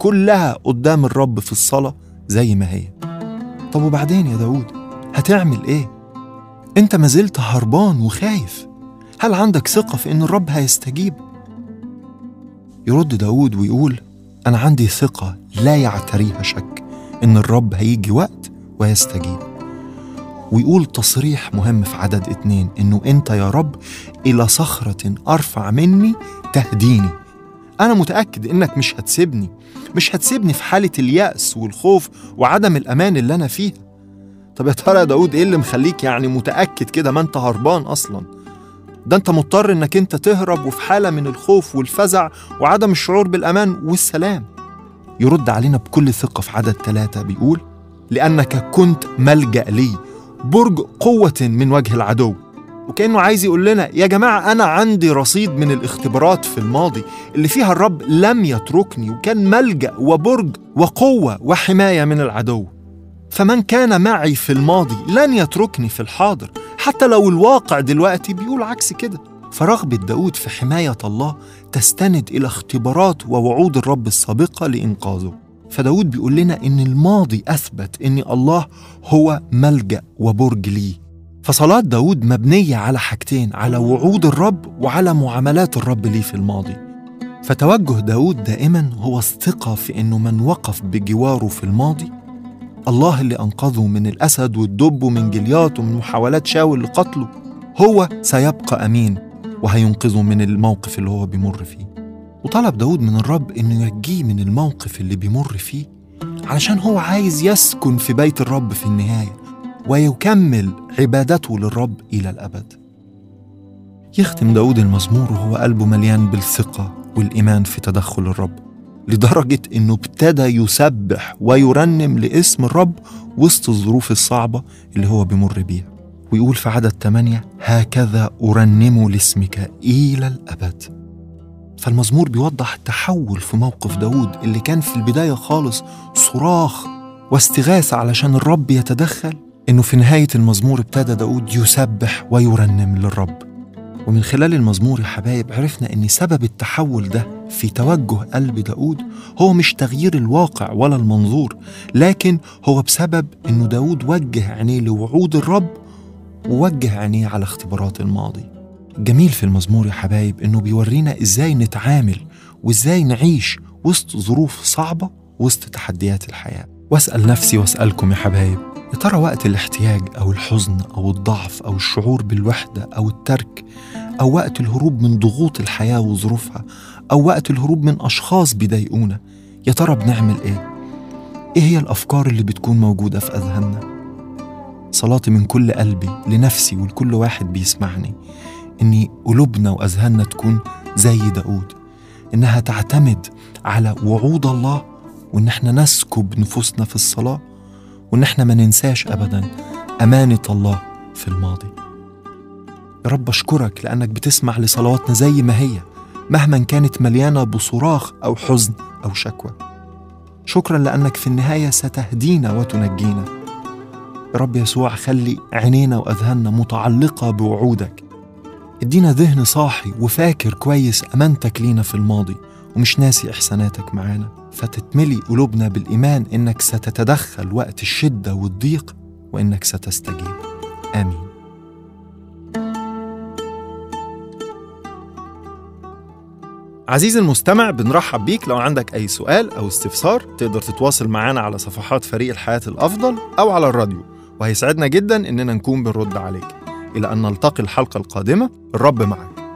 كلها قدام الرب في الصلاة زي ما هي طب وبعدين يا داود هتعمل ايه؟ انت ما زلت هربان وخايف هل عندك ثقة في ان الرب هيستجيب؟ يرد داود ويقول أنا عندي ثقة لا يعتريها شك إن الرب هيجي وقت ويستجيب ويقول تصريح مهم في عدد اتنين إنه أنت يا رب إلى صخرة أرفع مني تهديني أنا متأكد إنك مش هتسيبني مش هتسيبني في حالة اليأس والخوف وعدم الأمان اللي أنا فيها طب يا ترى يا داود إيه اللي مخليك يعني متأكد كده ما أنت هربان أصلا ده أنت مضطر إنك أنت تهرب وفي حالة من الخوف والفزع وعدم الشعور بالأمان والسلام يرد علينا بكل ثقة في عدد ثلاثة بيقول لأنك كنت ملجأ لي برج قوة من وجه العدو وكأنه عايز يقول لنا يا جماعة أنا عندي رصيد من الاختبارات في الماضي اللي فيها الرب لم يتركني وكان ملجأ وبرج وقوة وحماية من العدو فمن كان معي في الماضي لن يتركني في الحاضر حتى لو الواقع دلوقتي بيقول عكس كده فرغبة داود في حماية الله تستند إلى اختبارات ووعود الرب السابقة لإنقاذه فداود بيقول لنا إن الماضي أثبت إن الله هو ملجأ وبرج ليه فصلاة داود مبنية على حاجتين على وعود الرب وعلى معاملات الرب ليه في الماضي فتوجه داود دائما هو الثقة في أنه من وقف بجواره في الماضي الله اللي أنقذه من الأسد والدب ومن جليات ومن محاولات شاول لقتله هو سيبقى أمين وهينقذه من الموقف اللي هو بيمر فيه وطلب داود من الرب إنه ينجيه من الموقف اللي بيمر فيه علشان هو عايز يسكن في بيت الرب في النهاية ويكمل عبادته للرب إلى الأبد يختم داود المزمور وهو قلبه مليان بالثقة والإيمان في تدخل الرب لدرجة إنه ابتدى يسبح ويرنم لاسم الرب وسط الظروف الصعبة اللي هو بيمر بيها ويقول في عدد 8 هكذا أرنم لاسمك إلى الأبد فالمزمور بيوضح تحول في موقف داود اللي كان في البداية خالص صراخ واستغاثة علشان الرب يتدخل إنه في نهاية المزمور ابتدى داود يسبح ويرنم للرب ومن خلال المزمور يا حبايب عرفنا إن سبب التحول ده في توجه قلب داود هو مش تغيير الواقع ولا المنظور لكن هو بسبب إنه داود وجه عينيه لوعود الرب ووجه عينيه على اختبارات الماضي الجميل في المزمور يا حبايب إنه بيورينا إزاي نتعامل وإزاي نعيش وسط ظروف صعبة وسط تحديات الحياة واسأل نفسي واسألكم يا حبايب يا ترى وقت الاحتياج أو الحزن أو الضعف أو الشعور بالوحدة أو الترك أو وقت الهروب من ضغوط الحياة وظروفها أو وقت الهروب من أشخاص بيضايقونا يا ترى بنعمل إيه؟ إيه هي الأفكار اللي بتكون موجودة في أذهاننا؟ صلاتي من كل قلبي لنفسي ولكل واحد بيسمعني إن قلوبنا وأذهاننا تكون زي داود إنها تعتمد على وعود الله وإن إحنا نسكب نفوسنا في الصلاة وإن إحنا ما ننساش أبدا أمانة الله في الماضي يا رب أشكرك لأنك بتسمع لصلواتنا زي ما هي مهما كانت مليانة بصراخ أو حزن أو شكوى شكرا لأنك في النهاية ستهدينا وتنجينا يا رب يسوع خلي عينينا وأذهاننا متعلقة بوعودك ادينا ذهن صاحي وفاكر كويس أمانتك لينا في الماضي ومش ناسي إحساناتك معانا فتتملي قلوبنا بالإيمان إنك ستتدخل وقت الشدة والضيق وإنك ستستجيب آمين عزيزي المستمع بنرحب بيك لو عندك أي سؤال أو استفسار تقدر تتواصل معنا على صفحات فريق الحياة الأفضل أو على الراديو وهيسعدنا جدا إننا نكون بنرد عليك إلى أن نلتقي الحلقة القادمة الرب معك